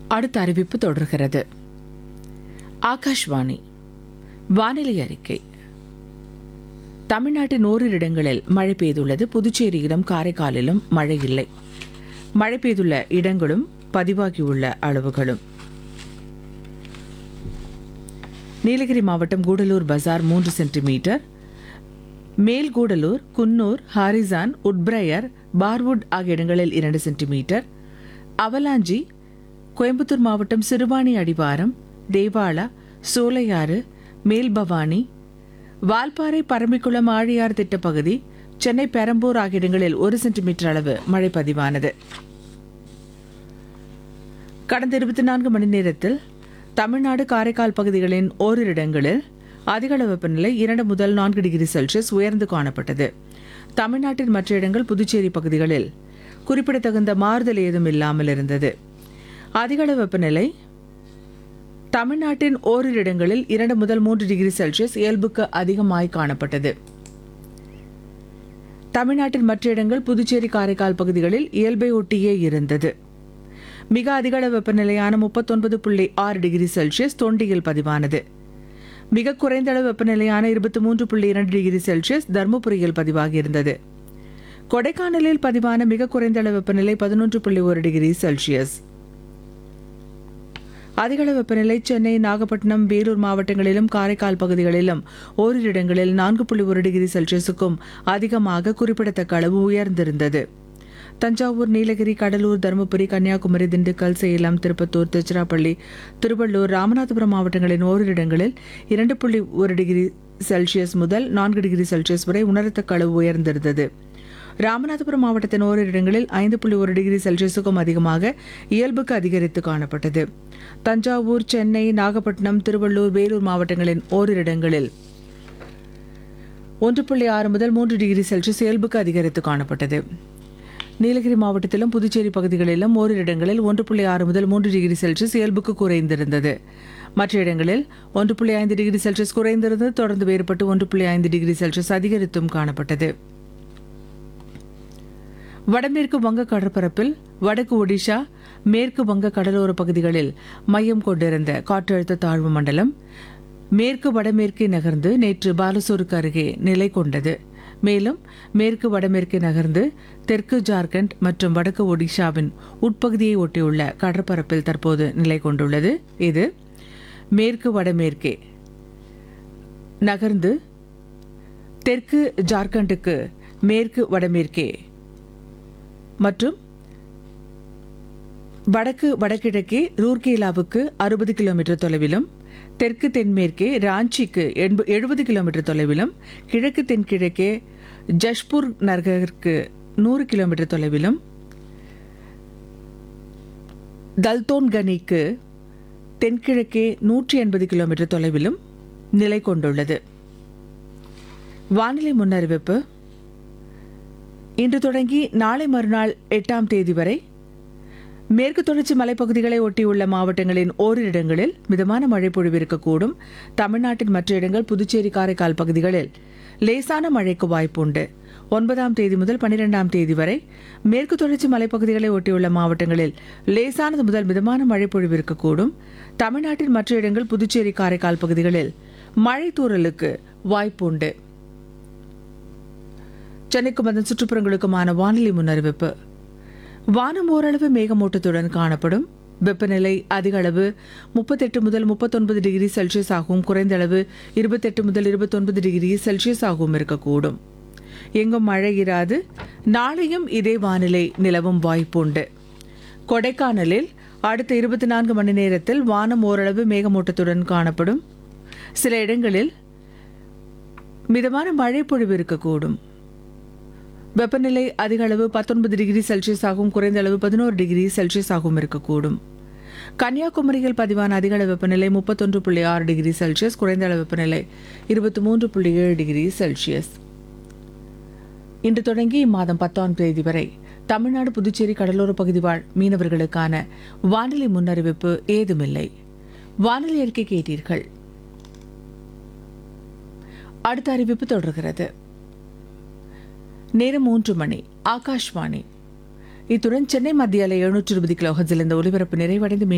அடுத்த அறிவிப்பு தொடர்கிறது ஆகாஷ்வாணி வானிலை அறிக்கை தமிழ்நாட்டின் ஓரிரு இடங்களில் மழை பெய்துள்ளது புதுச்சேரியிலும் காரைக்காலிலும் மழை இல்லை மழை பெய்துள்ள இடங்களும் பதிவாகியுள்ள அளவுகளும் நீலகிரி மாவட்டம் கூடலூர் பஜார் மூன்று centimetre Melgudalur Coonoor Harrison Woodbriar Parwood ஆகிய இடங்களில் இரண்டு சென்டிமீட்டர் அவலாஞ்சி கோயம்புத்தூர் மாவட்டம் சிறுவாணி அடிவாரம் தேவாலா சோலையாறு மேல்பவானி வால்பாறை பரம்பிக்குளம் ஆழியார் திட்டப்பகுதி சென்னை பெரம்பூர் ஆகிய இடங்களில் ஒரு சென்டிமீட்டர் அளவு மழை பதிவானது கடந்த இருபத்தி நான்கு மணி நேரத்தில் தமிழ்நாடு காரைக்கால் பகுதிகளின் ஓரிரு இடங்களில் அதிகளவு வெப்பநிலை இரண்டு முதல் நான்கு டிகிரி செல்சியஸ் உயர்ந்து காணப்பட்டது தமிழ்நாட்டின் மற்ற இடங்கள் புதுச்சேரி பகுதிகளில் குறிப்பிடத்தகுந்த மாறுதல் ஏதும் இல்லாமல் இருந்தது அதிகளவு வெப்பநிலை தமிழ்நாட்டின் ஓரிரு இடங்களில் இரண்டு முதல் மூன்று டிகிரி செல்சியஸ் இயல்புக்கு அதிகமாய் காணப்பட்டது தமிழ்நாட்டின் மற்ற இடங்கள் புதுச்சேரி காரைக்கால் பகுதிகளில் இயல்பை ஒட்டியே இருந்தது மிக அதிகள வெப்பநிலையான முப்பத்தொன்பது புள்ளி ஆறு டிகிரி செல்சியஸ் தொண்டியில் பதிவானது மிக குறைந்த அளவு வெப்பநிலையான இருபத்தி மூன்று புள்ளி இரண்டு டிகிரி செல்சியஸ் தருமபுரியில் பதிவாகியிருந்தது கொடைக்கானலில் பதிவான மிக குறைந்த அளவு வெப்பநிலை பதினொன்று புள்ளி ஒரு டிகிரி செல்சியஸ் அதிகளவு வெப்பநிலை சென்னை நாகப்பட்டினம் வேலூர் மாவட்டங்களிலும் காரைக்கால் பகுதிகளிலும் ஓரிரு இடங்களில் நான்கு புள்ளி ஒரு டிகிரி செல்சியஸுக்கும் அதிகமாக குறிப்பிடத்தக்க அளவு உயர்ந்திருந்தது தஞ்சாவூர் நீலகிரி கடலூர் தருமபுரி கன்னியாகுமரி திண்டுக்கல் சேலம் திருப்பத்தூர் திருச்சிராப்பள்ளி திருவள்ளூர் ராமநாதபுரம் மாவட்டங்களின் ஓரிரு இடங்களில் இரண்டு புள்ளி ஒரு டிகிரி செல்சியஸ் முதல் நான்கு டிகிரி செல்சியஸ் வரை உணரத்தக்க அளவு உயர்ந்திருந்தது ராமநாதபுரம் மாவட்டத்தின் ஓரிரு இடங்களில் ஐந்து புள்ளி ஒரு டிகிரி செல்சியஸுக்கும் அதிகமாக இயல்புக்கு அதிகரித்து காணப்பட்டது தஞ்சாவூர் சென்னை நாகப்பட்டினம் திருவள்ளூர் வேலூர் மாவட்டங்களின் ஓரிரு இடங்களில் ஒன்று புள்ளி ஆறு முதல் மூன்று டிகிரி செல்சியஸ் இயல்புக்கு அதிகரித்து காணப்பட்டது நீலகிரி மாவட்டத்திலும் புதுச்சேரி பகுதிகளிலும் ஓரிரு இடங்களில் ஒன்று புள்ளி ஆறு முதல் மூன்று டிகிரி செல்சியஸ் இயல்புக்கு குறைந்திருந்தது மற்ற இடங்களில் ஒன்று புள்ளி ஐந்து டிகிரி செல்சியஸ் குறைந்திருந்தது தொடர்ந்து வேறுபட்டு ஒன்று புள்ளி ஐந்து டிகிரி செல்சியஸ் அதிகரித்தும் காணப்பட்டது வடமேற்கு வங்க கடற்பரப்பில் வடக்கு ஒடிஷா மேற்கு வங்க கடலோர பகுதிகளில் மையம் கொண்டிருந்த காற்றழுத்த தாழ்வு மண்டலம் மேற்கு வடமேற்கே நகர்ந்து நேற்று பாலசூருக்கு அருகே நிலை கொண்டது மேலும் மேற்கு வடமேற்கே நகர்ந்து தெற்கு ஜார்க்கண்ட் மற்றும் வடக்கு ஒடிஷாவின் உட்பகுதியை ஒட்டியுள்ள கடற்பரப்பில் தற்போது நிலை கொண்டுள்ளது இது மேற்கு வடமேற்கே நகர்ந்து தெற்கு ஜார்க்கண்டுக்கு மேற்கு வடமேற்கே மற்றும் வடக்கு வடகிழக்கே ரூர்கேலாவுக்கு அறுபது கிலோமீட்டர் தொலைவிலும் தெற்கு தென்மேற்கே ராஞ்சிக்கு எண்ப எழுபது கிலோமீட்டர் தொலைவிலும் கிழக்கு தென்கிழக்கே ஜஷ்பூர் நகருக்கு நூறு கிலோமீட்டர் தொலைவிலும் தல்தோன்கனிக்கு தென்கிழக்கே நூற்றி எண்பது கிலோமீட்டர் தொலைவிலும் நிலை கொண்டுள்ளது வானிலை முன்னறிவிப்பு இன்று தொடங்கி நாளை மறுநாள் எட்டாம் தேதி வரை மேற்கு தொடர்ச்சி மலைப்பகுதிகளை ஒட்டியுள்ள மாவட்டங்களின் ஓரிரு இடங்களில் மிதமான மழை பொழிவு இருக்கக்கூடும் தமிழ்நாட்டின் மற்ற இடங்கள் புதுச்சேரி காரைக்கால் பகுதிகளில் லேசான மழைக்கு வாய்ப்புண்டு ஒன்பதாம் தேதி முதல் பனிரெண்டாம் தேதி வரை மேற்கு தொடர்ச்சி மலைப்பகுதிகளை ஒட்டியுள்ள மாவட்டங்களில் லேசானது முதல் மிதமான மழை பொழிவு இருக்கக்கூடும் தமிழ்நாட்டின் மற்ற இடங்கள் புதுச்சேரி காரைக்கால் பகுதிகளில் மழை தூறலுக்கு வாய்ப்புண்டு சென்னைக்கும் அதன் சுற்றுப்புறங்களுக்குமான வானிலை முன்னறிவிப்பு வானம் ஓரளவு மேகமூட்டத்துடன் காணப்படும் வெப்பநிலை அதிக அளவு முப்பத்தெட்டு முதல் முப்பத்தொன்பது டிகிரி செல்சியஸ் ஆகவும் குறைந்த அளவு இருபத்தெட்டு முதல் இருபத்தொன்பது டிகிரி செல்சியஸ் ஆகவும் இருக்கக்கூடும் எங்கும் மழை இராது நாளையும் இதே வானிலை நிலவும் வாய்ப்புண்டு கொடைக்கானலில் அடுத்த இருபத்தி நான்கு மணி நேரத்தில் வானம் ஓரளவு மேகமூட்டத்துடன் காணப்படும் சில இடங்களில் மிதமான மழை பொழிவு இருக்கக்கூடும் வெப்பநிலை அதிக அளவு பத்தொன்பது டிகிரி செல்சியஸ் ஆகவும் குறைந்த அளவு பதினோரு டிகிரி செல்சியஸ் ஆகவும் இருக்கக்கூடும் கன்னியாகுமரியில் பதிவான அதிக அளவு வெப்பநிலை முப்பத்தொன்று புள்ளி ஆறு டிகிரி செல்சியஸ் குறைந்த அளவு வெப்பநிலை இருபத்தி மூன்று புள்ளி ஏழு டிகிரி செல்சியஸ் இன்று தொடங்கி இம்மாதம் பத்தாம் தேதி வரை தமிழ்நாடு புதுச்சேரி கடலோர பகுதி வாழ் மீனவர்களுக்கான வானிலை முன்னறிவிப்பு ஏதுமில்லை வானிலை அறிக்கை கேட்டீர்கள் அடுத்த அறிவிப்பு தொடர்கிறது நேரம் மூன்று மணி ஆகாஷ்வாணி இத்துடன் சென்னை மத்திய அலை எழுநூற்று இருபது கிலோ ஹர்ட்ஸில் இந்த ஒலிபரப்பு நிறைவடைந்து மீண்டும்